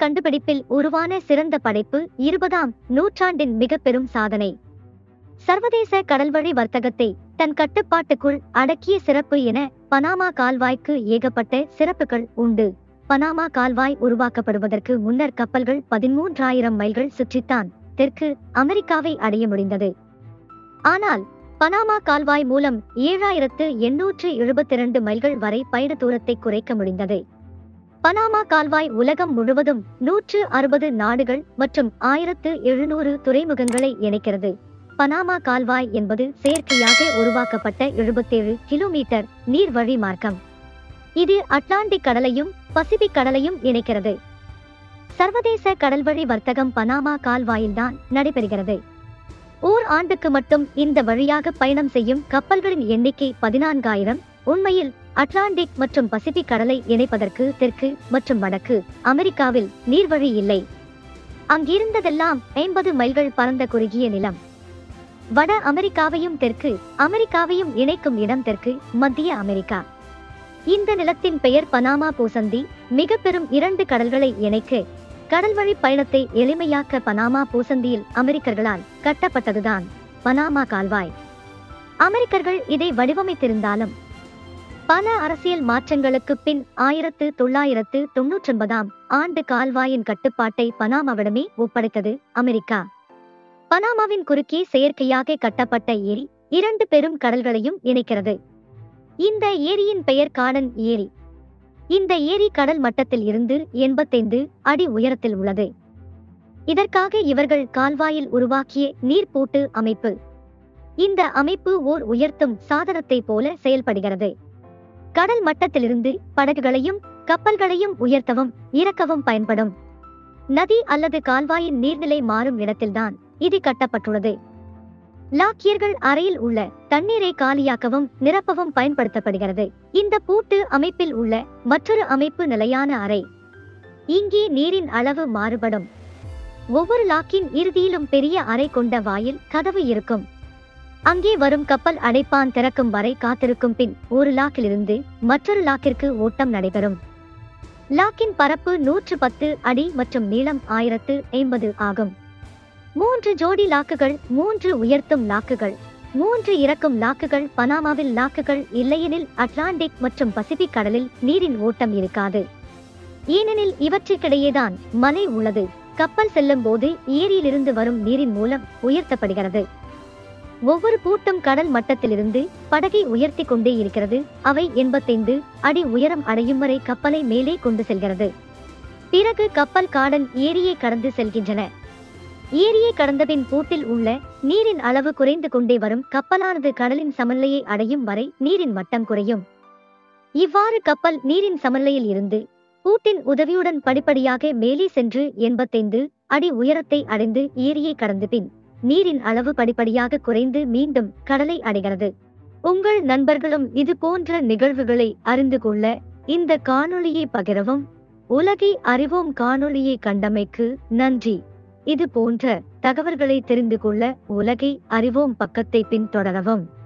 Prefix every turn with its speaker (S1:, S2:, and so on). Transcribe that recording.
S1: கண்டுபிடிப்பில் உருவான சிறந்த படைப்பு இருபதாம் நூற்றாண்டின் மிக பெரும் சாதனை சர்வதேச கடல்வழி வர்த்தகத்தை தன் கட்டுப்பாட்டுக்குள் அடக்கிய சிறப்பு என பனாமா கால்வாய்க்கு ஏகப்பட்ட சிறப்புகள் உண்டு பனாமா கால்வாய் உருவாக்கப்படுவதற்கு முன்னர் கப்பல்கள் பதிமூன்றாயிரம் மைல்கள் சுற்றித்தான் தெற்கு அமெரிக்காவை அடைய முடிந்தது ஆனால் பனாமா கால்வாய் மூலம் ஏழாயிரத்து எண்ணூற்று எழுபத்திரண்டு மைல்கள் வரை பயண தூரத்தை குறைக்க முடிந்தது பனாமா கால்வாய் உலகம் முழுவதும் நூற்று அறுபது நாடுகள் மற்றும் ஆயிரத்து எழுநூறு துறைமுகங்களை இணைக்கிறது பனாமா கால்வாய் என்பது செயற்கையாக உருவாக்கப்பட்ட எழுபத்தேழு கிலோமீட்டர் நீர்வழி மார்க்கம் இது அட்லாண்டிக் கடலையும் பசிபிக் கடலையும் இணைக்கிறது சர்வதேச கடல்வழி வர்த்தகம் பனாமா கால்வாயில்தான் நடைபெறுகிறது ஓர் ஆண்டுக்கு மட்டும் இந்த வழியாக பயணம் செய்யும் கப்பல்களின் எண்ணிக்கை பதினான்காயிரம் உண்மையில் அட்லாண்டிக் மற்றும் பசிபிக் கடலை இணைப்பதற்கு தெற்கு மற்றும் வடக்கு அமெரிக்காவில் நீர்வழி இல்லை அங்கிருந்ததெல்லாம் ஐம்பது மைல்கள் பரந்த குறுகிய நிலம் வட அமெரிக்காவையும் தெற்கு அமெரிக்காவையும் இணைக்கும் இடம் தெற்கு மத்திய அமெரிக்கா இந்த நிலத்தின் பெயர் பனாமா பூசந்தி மிக பெரும் இரண்டு கடல்களை இணைக்க கடல்வழி பயணத்தை எளிமையாக்க பனாமா பூசந்தியில் அமெரிக்கர்களால் கட்டப்பட்டதுதான் பனாமா கால்வாய் அமெரிக்கர்கள் இதை வடிவமைத்திருந்தாலும் பல அரசியல் மாற்றங்களுக்கு பின் ஆயிரத்து தொள்ளாயிரத்து தொன்னூற்றொன்பதாம் ஆண்டு கால்வாயின் கட்டுப்பாட்டை பனாமாவிடமே ஒப்படைத்தது அமெரிக்கா பனாமாவின் குறுக்கே செயற்கையாக கட்டப்பட்ட ஏரி இரண்டு பெரும் கடல்களையும் இணைக்கிறது இந்த ஏரியின் பெயர் காடன் ஏரி இந்த ஏரி கடல் மட்டத்தில் இருந்து எண்பத்தைந்து அடி உயரத்தில் உள்ளது இதற்காக இவர்கள் கால்வாயில் உருவாக்கிய நீர்ப்பூட்டு அமைப்பு இந்த அமைப்பு ஓர் உயர்த்தும் சாதனத்தை போல செயல்படுகிறது கடல் மட்டத்திலிருந்து படகுகளையும் கப்பல்களையும் உயர்த்தவும் இறக்கவும் பயன்படும் நதி அல்லது கால்வாயின் நீர்நிலை மாறும் இடத்தில்தான் இது கட்டப்பட்டுள்ளது லாக்கியர்கள் அறையில் உள்ள தண்ணீரை காலியாக்கவும் நிரப்பவும் பயன்படுத்தப்படுகிறது இந்த பூட்டு அமைப்பில் உள்ள மற்றொரு அமைப்பு நிலையான அறை இங்கே நீரின் அளவு மாறுபடும் ஒவ்வொரு லாக்கின் இறுதியிலும் பெரிய அறை கொண்ட வாயில் கதவு இருக்கும் அங்கே வரும் கப்பல் அடைப்பான் திறக்கும் வரை காத்திருக்கும் பின் ஒரு லாக்கிலிருந்து மற்றொரு லாக்கிற்கு ஓட்டம் நடைபெறும் லாக்கின் பரப்பு நூற்று பத்து அடி மற்றும் நீளம் ஆயிரத்து ஐம்பது ஆகும் மூன்று ஜோடி லாக்குகள் மூன்று உயர்த்தும் லாக்குகள் மூன்று இறக்கும் லாக்குகள் பனாமாவில் லாக்குகள் இல்லையெனில் அட்லாண்டிக் மற்றும் பசிபிக் கடலில் நீரின் ஓட்டம் இருக்காது ஏனெனில் இவற்றுக்கிடையேதான் மலை உள்ளது கப்பல் செல்லும் போது ஏரியிலிருந்து வரும் நீரின் மூலம் உயர்த்தப்படுகிறது ஒவ்வொரு பூட்டும் கடல் மட்டத்திலிருந்து படகை உயர்த்தி கொண்டே இருக்கிறது அவை எண்பத்தைந்து அடி உயரம் அடையும் வரை கப்பலை மேலே கொண்டு செல்கிறது பிறகு கப்பல் காடன் ஏரியை கடந்து செல்கின்றன ஏரியை கடந்தபின் பூட்டில் உள்ள நீரின் அளவு குறைந்து கொண்டே வரும் கப்பலானது கடலின் சமநிலையை அடையும் வரை நீரின் மட்டம் குறையும் இவ்வாறு கப்பல் நீரின் சமநிலையில் இருந்து பூட்டின் உதவியுடன் படிப்படியாக மேலே சென்று எண்பத்தைந்து அடி உயரத்தை அடைந்து ஏரியை கடந்து பின் நீரின் அளவு படிப்படியாக குறைந்து மீண்டும் கடலை அடைகிறது உங்கள் நண்பர்களும் இது போன்ற நிகழ்வுகளை அறிந்து கொள்ள இந்த காணொளியை பகிரவும் உலகை அறிவோம் காணொளியை கண்டமைக்கு நன்றி இது போன்ற தகவல்களை தெரிந்து கொள்ள உலகை அறிவோம் பக்கத்தை பின்தொடரவும்